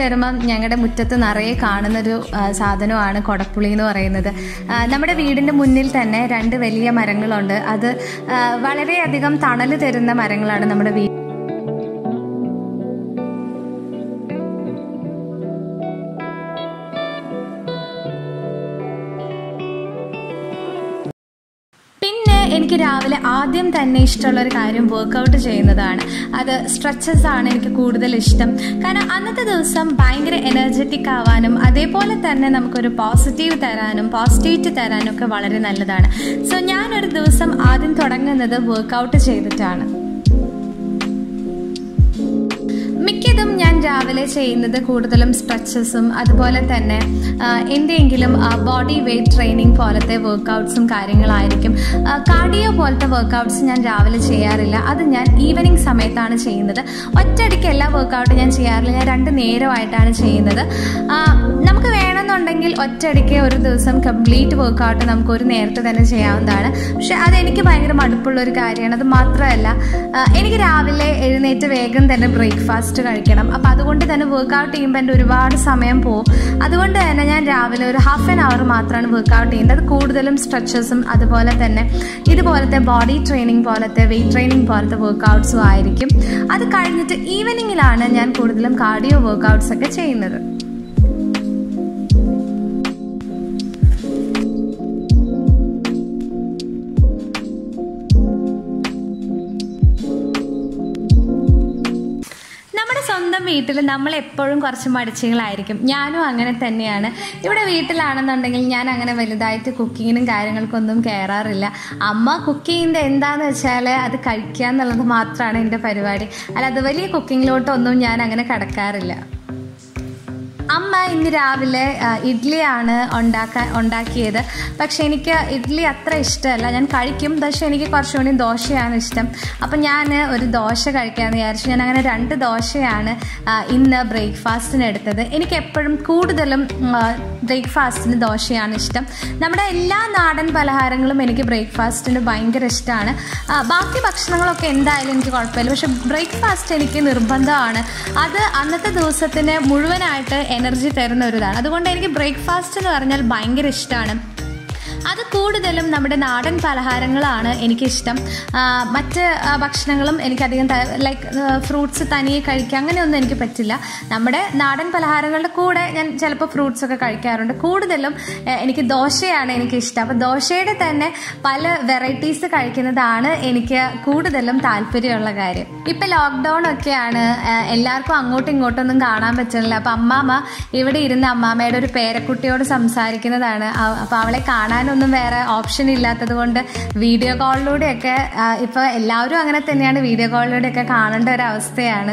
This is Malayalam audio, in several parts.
വരുമ്പം ഞങ്ങളുടെ മുറ്റത്ത് നിറയെ കാണുന്നൊരു ആ, സാധനമാണ് കൊടപ്പുളി എന്ന് പറയുന്നത് ആ, നമ്മുടെ വീടിൻ്റെ മുന്നിൽ തന്നെ രണ്ട് വലിയ മരങ്ങളുണ്ട് അത് ആ, വളരെയധികം തണൽ തരുന്ന മരങ്ങളാണ് നമ്മുടെ വീ പിന്നെ എനിക്ക് രാവിലെ ആദ്യം തന്നെ ഇഷ്ടമുള്ള ഒരു കാര്യം വർക്കൗട്ട് ചെയ്യുന്നതാണ് അത് സ്ട്രെച്ചസ് ആണ് എനിക്ക് കൂടുതൽ ഇഷ്ടം കാരണം അന്നത്തെ ദിവസം ഭയങ്കര എനർജറ്റിക് ആവാനും അതേപോലെ തന്നെ നമുക്കൊരു പോസിറ്റീവ് തരാനും പോസിറ്റിവിറ്റി തരാനും ഒക്കെ വളരെ നല്ലതാണ് സോ ഞാനൊരു ദിവസം ആദ്യം തുടങ്ങുന്നത് വർക്കൗട്ട് ചെയ്തിട്ടാണ് മിക്കതും ഞാൻ രാവിലെ ചെയ്യുന്നത് കൂടുതലും സ്ട്രെച്ചസും അതുപോലെ തന്നെ ആ, എന്തെങ്കിലും ബോഡി വെയ്റ്റ് ട്രെയിനിങ് പോലത്തെ വർക്കൗട്ട്സും കാര്യങ്ങളായിരിക്കും കാർഡിയോ പോലത്തെ വർക്കൗട്ട്സ് ഞാൻ രാവിലെ ചെയ്യാറില്ല അത് ഞാൻ ഈവനിങ് സമയത്താണ് ചെയ്യുന്നത് ഒറ്റയടിക്ക് എല്ലാ വർക്കൗട്ടും ഞാൻ ചെയ്യാറില്ല ഞാൻ രണ്ട് നേരമായിട്ടാണ് ചെയ്യുന്നത് ആ, നമുക്ക് വേണമെന്നുണ്ടെങ്കിൽ ഒറ്റയടിക്ക് ഒരു ദിവസം കംപ്ലീറ്റ് വർക്കൗട്ട് നമുക്ക് ഒരു നേരത്തെ തന്നെ ചെയ്യാവുന്നതാണ് പക്ഷെ അതെനിക്ക് ഭയങ്കര മടുപ്പുള്ള ഒരു കാര്യമാണ് അത് മാത്രമല്ല ആ, എനിക്ക് രാവിലെ എഴുന്നേറ്റ് വേഗം തന്നെ ബ്രേക്ക്ഫാസ്റ്റ് കഴിക്കണം അപ്പം അതുകൊണ്ട് തന്നെ വർക്കൗട്ട് ചെയ്യുമ്പോൾ എൻ്റെ ഒരുപാട് സമയം പോകും അതുകൊണ്ട് തന്നെ ഞാൻ രാവിലെ ഒരു ഹാഫ് ആൻ അവർ മാത്രമാണ് വർക്കൗട്ട് ചെയ്യുന്നത് അത് കൂടുതലും സ്ട്രെച്ചസും അതുപോലെ തന്നെ ഇതുപോലത്തെ ബോഡി ട്രെയിനിങ് പോലത്തെ വെയിറ്റ് ട്രെയിനിങ് പോലത്തെ വർക്കൗട്ട്സും ആയിരിക്കും അത് കഴിഞ്ഞിട്ട് ഈവനിങ്ങിലാണ് ഞാൻ കൂടുതലും കാർഡിയോ വർക്കൗട്ട്സ് ഒക്കെ ചെയ്യുന്നത് നമ്മുടെ സ്വന്തം വീട്ടിൽ നമ്മൾ എപ്പോഴും കുറച്ച് മടിച്ചുകളായിരിക്കും ഞാനും അങ്ങനെ തന്നെയാണ് ഇവിടെ വീട്ടിലാണെന്നുണ്ടെങ്കിൽ ഞാൻ അങ്ങനെ വലുതായിട്ട് കുക്കിങ്ങിനും കാര്യങ്ങൾക്കൊന്നും കയറാറില്ല അമ്മ കുക്ക് ചെയ്യുന്നത് എന്താന്ന് വെച്ചാൽ അത് കഴിക്കുക എന്നുള്ളത് മാത്രമാണ് എൻ്റെ പരിപാടി അല്ലാതെ വലിയ കുക്കിങ്ങിലോട്ടൊന്നും ഞാൻ അങ്ങനെ കടക്കാറില്ല അമ്മ ഇന്ന് രാവിലെ ആ, ഇഡ്ഡലിയാണ് ഉണ്ടാക്കാൻ ഉണ്ടാക്കിയത് പക്ഷെ എനിക്ക് ഇഡ്ഡലി അത്ര ഇഷ്ടമല്ല ഞാൻ കഴിക്കും പക്ഷെ എനിക്ക് കുറച്ചുകൂടി ദോശയാണ് ഇഷ്ടം അപ്പം ഞാൻ ഒരു ദോശ കഴിക്കാമെന്ന് വിചാരിച്ചു ഞാൻ അങ്ങനെ രണ്ട് ദോശയാണ് ആ, ഇന്ന് ബ്രേക്ക്ഫാസ്റ്റിന് എടുത്തത് എനിക്ക് എപ്പോഴും കൂടുതലും ബ്രേക്ക്ഫാസ്റ്റിന് ദോശയാണ് ഇഷ്ടം നമ്മുടെ എല്ലാ നാടൻ പലഹാരങ്ങളും എനിക്ക് ബ്രേക്ക്ഫാസ്റ്റിന് ഭയങ്കര ഇഷ്ടമാണ് ആ, ബാക്കി ഭക്ഷണങ്ങളൊക്കെ എന്തായാലും എനിക്ക് കുഴപ്പമില്ല പക്ഷെ ബ്രേക്ക്ഫാസ്റ്റ് എനിക്ക് നിർബന്ധമാണ് അത് അന്നത്തെ ദിവസത്തിന് മുഴുവനായിട്ട് എനർജി തരുന്ന ഒരു ഇതാണ് അതുകൊണ്ട് എനിക്ക് ബ്രേക്ക്ഫാസ്റ്റ് എന്ന് പറഞ്ഞാൽ ഭയങ്കര ഇഷ്ടമാണ് അത് കൂടുതലും നമ്മുടെ നാടൻ പലഹാരങ്ങളാണ് എനിക്കിഷ്ടം ആ, മറ്റ് ആ, ഭക്ഷണങ്ങളും എനിക്കധികം ലൈക്ക് ഫ്രൂട്ട്സ് തനിയെ കഴിക്കുക അങ്ങനെയൊന്നും എനിക്ക് പറ്റില്ല നമ്മുടെ നാടൻ പലഹാരങ്ങളുടെ കൂടെ ഞാൻ ചിലപ്പോൾ ഫ്രൂട്ട്സ് ഒക്കെ കഴിക്കാറുണ്ട് കൂടുതലും ഏ, എനിക്ക് ദോശയാണ് എനിക്ക് ഇഷ്ടം അപ്പോൾ ദോശയുടെ തന്നെ പല വെറൈറ്റീസ് കഴിക്കുന്നതാണ് എനിക്ക് കൂടുതലും താല്പര്യമുള്ള കാര്യം ഇപ്പം ലോക്ക്ഡൗൺ ഒക്കെയാണ് ആ, എല്ലാവർക്കും അങ്ങോട്ടും ഇങ്ങോട്ടും ഒന്നും കാണാൻ പറ്റുന്നില്ല അപ്പം അമ്മാമ്മ ഇവിടെ ഇരുന്ന് അമ്മാമ്മയുടെ ഒരു പേരക്കുട്ടിയോട് സംസാരിക്കുന്നതാണ് അപ്പോൾ അവളെ കാണാനൊന്നും വേറെ ഓപ്ഷൻ ഇല്ലാത്തത് കൊണ്ട് വീഡിയോ കോളിലൂടെയൊക്കെ ഇപ്പോൾ എല്ലാവരും അങ്ങനെ തന്നെയാണ് വീഡിയോ കോളിലൂടെയൊക്കെ കാണേണ്ട ഒരു അവസ്ഥയാണ്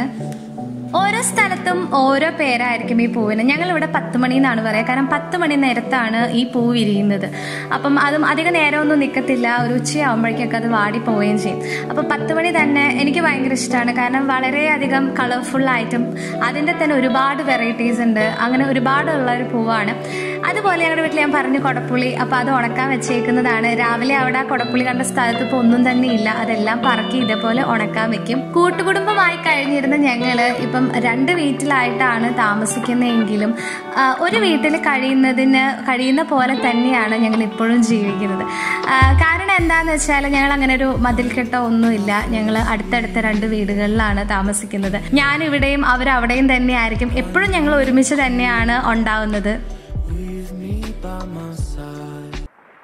ഓരോ സ്ഥലത്തും ഓരോ പേരായിരിക്കും ഈ പൂവിന് ഞങ്ങൾ ഇവിടെ പത്ത് മണി എന്നാണ് പറയുക കാരണം പത്ത് മണി നേരത്താണ് ഈ പൂ വിരിയുന്നത് അപ്പം അതും അധിക നേരമൊന്നും നിൽക്കത്തില്ല ഒരു ഉച്ചയാകുമ്പോഴേക്കൊക്കെ അത് വാടി പോവുകയും ചെയ്യും അപ്പോൾ പത്ത് മണി തന്നെ എനിക്ക് ഭയങ്കര ഇഷ്ടമാണ് കാരണം വളരെയധികം കളർഫുൾ ആയിട്ടും അതിൻ്റെ തന്നെ ഒരുപാട് വെറൈറ്റീസ് ഉണ്ട് അങ്ങനെ ഒരുപാടുള്ള ഒരു പൂവാണ് അതുപോലെ ഞങ്ങളുടെ വീട്ടിൽ ഞാൻ പറഞ്ഞു കൊടപ്പുളി അപ്പോൾ അത് ഉണക്കാൻ വെച്ചേക്കുന്നതാണ് രാവിലെ അവിടെ ആ കൊടപ്പുളി കണ്ട സ്ഥലത്ത് ഇപ്പോൾ ഒന്നും തന്നെ ഇല്ല അതെല്ലാം പറക്കി ഇതേപോലെ ഉണക്കാൻ വെക്കും കൂട്ടുകുടുംബമായി കഴിഞ്ഞിരുന്ന ഞങ്ങൾ ഇപ്പം രണ്ട് വീട്ടിലായിട്ടാണ് താമസിക്കുന്നതെങ്കിലും ആ, ഒരു വീട്ടിൽ കഴിയുന്നതിന് കഴിയുന്ന പോലെ തന്നെയാണ് ഞങ്ങൾ ഇപ്പോഴും ജീവിക്കുന്നത് ആ, കാരണം എന്താണെന്ന് വെച്ചാൽ ഞങ്ങൾ അങ്ങനെ ഒരു മതിൽക്കെട്ടോ ഒന്നുമില്ല ഞങ്ങൾ അടുത്തടുത്ത രണ്ട് വീടുകളിലാണ് താമസിക്കുന്നത് ഞാൻ ഇവിടെയും അവരവിടെയും തന്നെയായിരിക്കും എപ്പോഴും ഞങ്ങൾ ഒരുമിച്ച് തന്നെയാണ് ഉണ്ടാവുന്നത് Leave me by my side.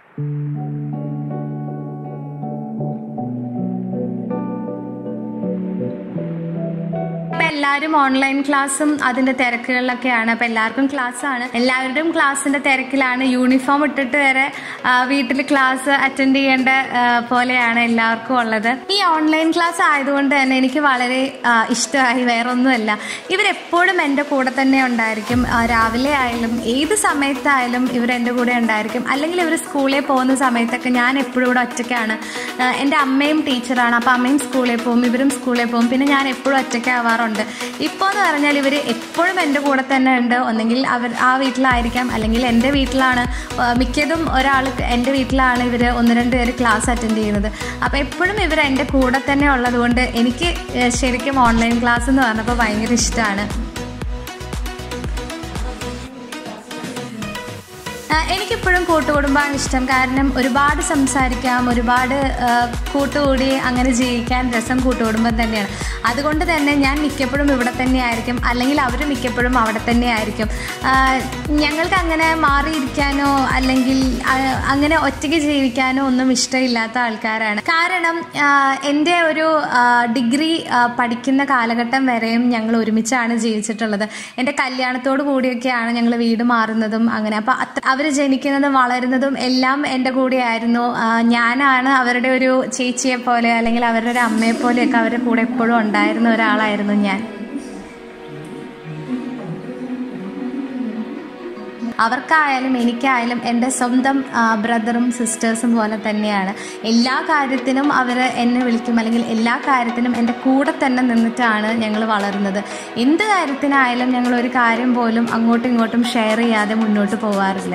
ഇപ്പൊ എല്ലാവരും ഓൺലൈൻ ക്ലാസ്സും അതിന്റെ തിരക്കുകളിലൊക്കെയാണ് അപ്പൊ എല്ലാവർക്കും ക്ലാസ് ആണ് എല്ലാവരുടെയും ക്ലാസ്സിന്റെ തിരക്കിലാണ് യൂണിഫോം ഇട്ടിട്ട് വരെ വീട്ടിൽ ക്ലാസ് അറ്റൻഡ് ചെയ്യേണ്ട ആ, പോലെയാണ് എല്ലാവർക്കും ഉള്ളത് ഈ ഓൺലൈൻ ക്ലാസ് ആയതുകൊണ്ട് തന്നെ എനിക്ക് വളരെ ആ, ഇഷ്ടമായി വേറൊന്നുമല്ല ഇവരെപ്പോഴും എൻ്റെ കൂടെ തന്നെ ഉണ്ടായിരിക്കും ആ, രാവിലെ ആയാലും ഏത് സമയത്തായാലും ഇവർ എൻ്റെ കൂടെ ഉണ്ടായിരിക്കും അല്ലെങ്കിൽ ഇവർ സ്കൂളിൽ പോകുന്ന സമയത്തൊക്കെ ഞാൻ എപ്പോഴും ഇവിടെ ഒറ്റയ്ക്കാണ് ആ, എൻ്റെ അമ്മയും ടീച്ചറാണ് അപ്പോൾ അമ്മയും സ്കൂളിൽ പോകും ഇവരും സ്കൂളിൽ പോകും പിന്നെ ഞാൻ എപ്പോഴും ഒറ്റയ്ക്കാവാറുണ്ട് ഇപ്പോൾ എന്ന് പറഞ്ഞാൽ ഇവർ എപ്പോഴും എൻ്റെ കൂടെ തന്നെ ഉണ്ട് ഒന്നെങ്കിൽ അവർ ആ വീട്ടിലായിരിക്കാം അല്ലെങ്കിൽ എൻ്റെ വീട്ടിലാണ് ആ, മിക്കതും ഒരാൾ എൻ്റെ വീട്ടിലാണ് ഇവർ ഒന്ന് രണ്ട് പേര് ക്ലാസ് അറ്റൻഡ് ചെയ്യുന്നത് അപ്പോൾ എപ്പോഴും ഇവർ എൻ്റെ കൂടെ തന്നെ ഉള്ളതുകൊണ്ട് എനിക്ക് ഏഹ്, ശരിക്കും ഓൺലൈൻ ക്ലാസ് എന്ന് പറഞ്ഞപ്പോൾ ഭയങ്കര ഇഷ്ടമാണ് ആ, എനിക്കിപ്പോഴും കൂട്ടുകുടുംബമാണ് ഇഷ്ടം കാരണം ഒരുപാട് സംസാരിക്കാം ഒരുപാട് ആ, കൂട്ടുകൂടി അങ്ങനെ ജീവിക്കാൻ രസം കൂട്ടുകുടുംബം തന്നെയാണ് അതുകൊണ്ട് തന്നെ ഞാൻ മിക്കപ്പോഴും ഇവിടെ തന്നെയായിരിക്കും അല്ലെങ്കിൽ അവർ മിക്കപ്പോഴും അവിടെ തന്നെയായിരിക്കും ആ, ഞങ്ങൾക്ക് അങ്ങനെ മാറിയിരിക്കാനോ അല്ലെങ്കിൽ ആ, അങ്ങനെ ഒറ്റയ്ക്ക് ജീവിക്കാനോ ഒന്നും ഇഷ്ടമില്ലാത്ത ആൾക്കാരാണ് കാരണം ആ, എൻ്റെ ഒരു ആ, ഡിഗ്രി ആ, പഠിക്കുന്ന കാലഘട്ടം വരെയും ഞങ്ങൾ ഒരുമിച്ചാണ് ജീവിച്ചിട്ടുള്ളത് എൻ്റെ കല്യാണത്തോട് കൂടിയൊക്കെയാണ് ഞങ്ങൾ വീട് മാറുന്നതും അങ്ങനെ അപ്പോൾ അത്ര അവർ ജനിക്കുന്നതും വളരുന്നതും എല്ലാം എൻ്റെ കൂടെയായിരുന്നു ആ, ഞാനാണ് അവരുടെ ഒരു ചേച്ചിയെ പോലെ അല്ലെങ്കിൽ അവരുടെ ഒരു അമ്മയെ പോലെയൊക്കെ അവരുടെ കൂടെ എപ്പോഴും ഉണ്ടായിരുന്ന ഒരാളായിരുന്നു ഞാൻ അവർക്കായാലും എനിക്കായാലും എൻ്റെ സ്വന്തം ആ, ബ്രദറും സിസ്റ്റേഴ്സും പോലെ തന്നെയാണ് എല്ലാ കാര്യത്തിനും അവർ എന്നെ വിളിക്കും അല്ലെങ്കിൽ എല്ലാ കാര്യത്തിനും എൻ്റെ കൂടെ തന്നെ നിന്നിട്ടാണ് ഞങ്ങൾ വളർന്നത് എന്ത് കാര്യത്തിനായാലും ഞങ്ങൾ ഒരു കാര്യം പോലും അങ്ങോട്ടും ഇങ്ങോട്ടും ഷെയർ ചെയ്യാതെ മുന്നോട്ട് പോവാറില്ല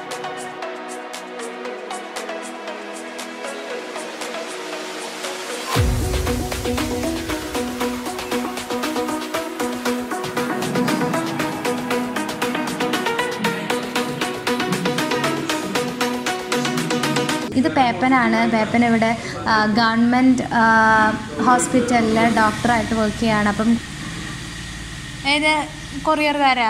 ഇത് പേപ്പനാണ് പേപ്പൻ ഇവിടെ ആ, ഗവൺമെൻറ് ആ, ഹോസ്പിറ്റലിൽ ഡോക്ടറായിട്ട് വർക്ക് ചെയ്യാണ് അപ്പം ഏത് കൊറിയർകാരാ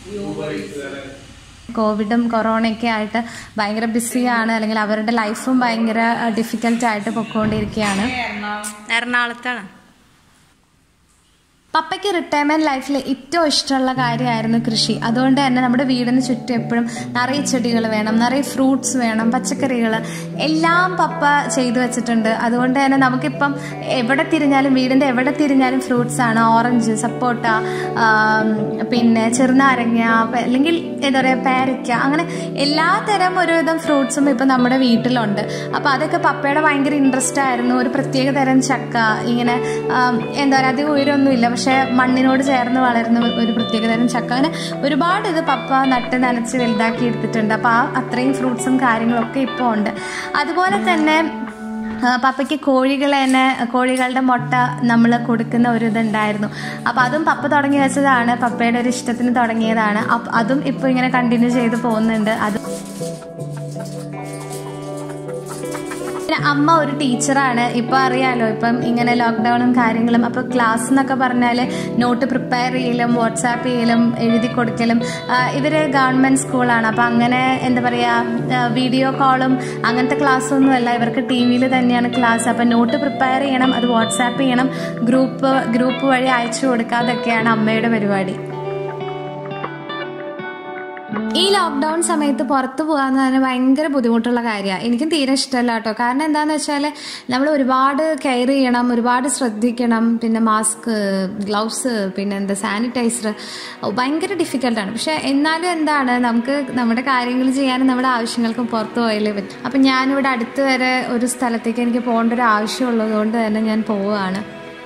കോവിഡും കൊറോണയൊക്കെ ആയിട്ട് ഭയങ്കര ബിസിയാണ് അല്ലെങ്കിൽ അവരുടെ ലൈഫും ഭയങ്കര ഡിഫിക്കൽട്ടായിട്ട് പൊയ്ക്കൊണ്ടിരിക്കുകയാണ് എറണാകുളത്താണ് പപ്പയ്ക്ക് റിട്ടയർമെന്റ് ലൈഫിൽ ഏറ്റവും ഇഷ്ടമുള്ള കാര്യമായിരുന്നു കൃഷി അതുകൊണ്ട് തന്നെ നമ്മുടെ വീടിന് ചുറ്റും എപ്പോഴും നിറയെ ചെടികൾ വേണം നിറയെ ഫ്രൂട്ട്സ് വേണം പച്ചക്കറികൾ എല്ലാം പപ്പ ചെയ്തു വെച്ചിട്ടുണ്ട് അതുകൊണ്ട് തന്നെ നമുക്കിപ്പം എവിടെ തിരിഞ്ഞാലും വീടിൻ്റെ എവിടെ തിരിഞ്ഞാലും ഫ്രൂട്ട്സ് ആണ് ഓറഞ്ച് സപ്പോട്ട ആം, പിന്നെ ചെറുനാരങ്ങ പ- അല്ലെങ്കിൽ എന്താ പറയുക പേരയ്ക്ക അങ്ങനെ എല്ലാ തരം ഒരുവിധം ഫ്രൂട്ട്സും ഇപ്പം നമ്മുടെ വീട്ടിലുണ്ട് അപ്പോൾ അതൊക്കെ പപ്പയുടെ ഭയങ്കര ഇൻട്രസ്റ്റ് ആയിരുന്നു ഒരു പ്രത്യേക തരം ചക്ക ഇങ്ങനെ ആം, എന്താ പറയുക അധികം ഉയരമൊന്നുമില്ല പക്ഷേ മണ്ണിനോട് ചേർന്ന് വളരുന്ന ഒരു പ്രത്യേക തരം ചക്ക അങ്ങനെ ഒരുപാട് ഇത് പപ്പ നട്ട് നനച്ച് വലുതാക്കി എടുത്തിട്ടുണ്ട് അപ്പോൾ ആ അത്രയും ഫ്രൂട്ട്സും കാര്യങ്ങളൊക്കെ ഇപ്പോൾ ഉണ്ട് അതുപോലെ തന്നെ ആ, പപ്പയ്ക്ക് കോഴികളെ തന്നെ കോഴികളുടെ മുട്ട നമ്മൾ കൊടുക്കുന്ന ഒരു ഇതുണ്ടായിരുന്നു അപ്പോൾ അതും പപ്പ തുടങ്ങി വെച്ചതാണ് പപ്പയുടെ ഒരു ഇഷ്ടത്തിന് തുടങ്ങിയതാണ് അപ്പ അതും ഇപ്പോൾ ഇങ്ങനെ കണ്ടിന്യൂ ചെയ്ത് പോകുന്നുണ്ട് അത് പിന്നെ അമ്മ ഒരു ടീച്ചറാണ് ഇപ്പൊ അറിയാലോ ഇപ്പം ഇങ്ങനെ ലോക്ക്ഡൌണും കാര്യങ്ങളും അപ്പൊ ക്ലാസ് എന്നൊക്കെ പറഞ്ഞാൽ നോട്ട് പ്രിപ്പയർ ചെയ്യലും വാട്സാപ്പ് ചെയ്യലും എഴുതി കൊടുക്കലും ആ, ഇവര് ഗവൺമെന്റ് സ്കൂളാണ് അപ്പൊ അങ്ങനെ എന്താ പറയാ ആ, വീഡിയോ കോളും അങ്ങനത്തെ ക്ലാസ്സൊന്നും അല്ല ഇവർക്ക് ടി വിയിൽ തന്നെയാണ് ക്ലാസ് അപ്പൊ നോട്ട് പ്രിപ്പയർ ചെയ്യണം അത് വാട്സാപ്പ് ചെയ്യണം ഗ്രൂപ്പ് ഗ്രൂപ്പ് വഴി അയച്ചു കൊടുക്കുക അതൊക്കെയാണ് അമ്മയുടെ പരിപാടി ഈ ലോക്ക്ഡൗൺ സമയത്ത് പുറത്ത് പോകാന്ന് പറഞ്ഞാൽ ഭയങ്കര ബുദ്ധിമുട്ടുള്ള കാര്യമാണ് എനിക്കും തീരെ ഇഷ്ടമല്ല കേട്ടോ കാരണം എന്താന്ന് വെച്ചാൽ നമ്മൾ ഒരുപാട് കെയർ ചെയ്യണം ഒരുപാട് ശ്രദ്ധിക്കണം പിന്നെ മാസ്ക് ഗ്ലൗസ് പിന്നെ എന്താ സാനിറ്റൈസർ ഭയങ്കര ഡിഫിക്കൽട്ടാണ് പക്ഷെ എന്നാലും എന്താണ് നമുക്ക് നമ്മുടെ കാര്യങ്ങൾ ചെയ്യാനും നമ്മുടെ ആവശ്യങ്ങൾക്കും പുറത്ത് പോയാലേ പറ്റും അപ്പം ഞാനിവിടെ അടുത്ത് വരെ ഒരു സ്ഥലത്തേക്ക് എനിക്ക് പോകേണ്ട ഒരു ആവശ്യമുള്ളത് കൊണ്ട് തന്നെ ഞാൻ പോവുകയാണ്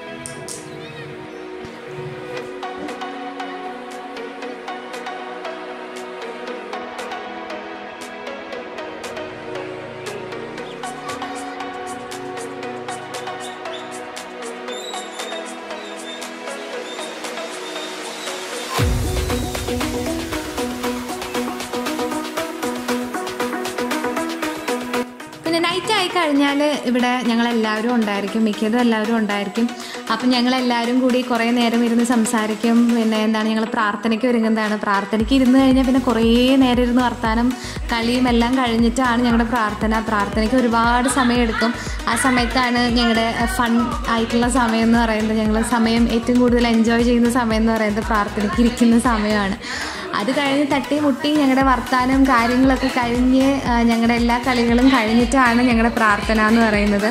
പിന്നെ നൈറ്റ് ആയി കഴിഞ്ഞാൽ ഇവിടെ ഞങ്ങൾ എല്ലാവരും ഉണ്ടായിരിക്കും മിക്കതും എല്ലാവരും ഉണ്ടായിരിക്കും അപ്പം ഞങ്ങൾ എല്ലാവരും കൂടി കുറേ നേരം ഇരുന്ന് സംസാരിക്കും പിന്നെ എന്താണ് ഞങ്ങൾ പ്രാർത്ഥനയ്ക്ക് ഒരുങ്ങുന്നതാണ് പ്രാർത്ഥനയ്ക്ക് ഇരുന്ന് കഴിഞ്ഞാൽ പിന്നെ കുറേ നേരം ഇരുന്ന് വർത്താനം കളിയും എല്ലാം കഴിഞ്ഞിട്ടാണ് ഞങ്ങളുടെ പ്രാർത്ഥന പ്രാർത്ഥനയ്ക്ക് ഒരുപാട് സമയമെടുക്കും ആ സമയത്താണ് ഞങ്ങളുടെ ഫൺ ആയിട്ടുള്ള സമയം എന്ന് പറയുന്നത് ഞങ്ങൾ സമയം ഏറ്റവും കൂടുതൽ എൻജോയ് ചെയ്യുന്ന സമയം എന്ന് പറയുന്നത് പ്രാർത്ഥനയ്ക്ക് ഇരിക്കുന്ന സമയമാണ് അത് കഴിഞ്ഞ് തട്ടി മുട്ടി ഞങ്ങളുടെ വർത്താനം കാര്യങ്ങളൊക്കെ കഴിഞ്ഞ് ആ, ഞങ്ങളുടെ എല്ലാ കളികളും കഴിഞ്ഞിട്ടാണ് ഞങ്ങളുടെ പ്രാർത്ഥന എന്ന് പറയുന്നത്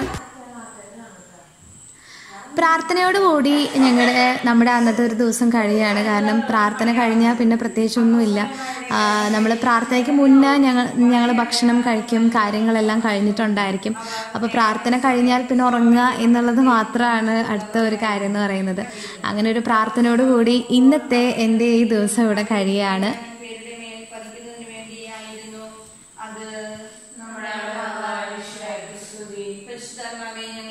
പ്രാർത്ഥനയോടുകൂടി ഞങ്ങളുടെ നമ്മുടെ അന്നത്തെ ഒരു ദിവസം കഴിയുകയാണ് കാരണം പ്രാർത്ഥന കഴിഞ്ഞാൽ പിന്നെ പ്രത്യേകിച്ചൊന്നുമില്ല നമ്മൾ പ്രാർത്ഥനയ്ക്ക് മുന്നേ ഞങ്ങൾ ഞങ്ങൾ ഭക്ഷണം കഴിക്കും കാര്യങ്ങളെല്ലാം കഴിഞ്ഞിട്ടുണ്ടായിരിക്കും അപ്പോൾ പ്രാർത്ഥന കഴിഞ്ഞാൽ പിന്നെ ഉറങ്ങുക എന്നുള്ളത് മാത്രമാണ് അടുത്ത ഒരു കാര്യം എന്ന് പറയുന്നത് അങ്ങനെ ഒരു പ്രാർത്ഥനയോടുകൂടി ഇന്നത്തെ എൻ്റെ ഈ ദിവസം ഇവിടെ കഴിയുകയാണ് അത് നമ്മുടെ പരിശുദ്ധമേ ഞങ്ങൾ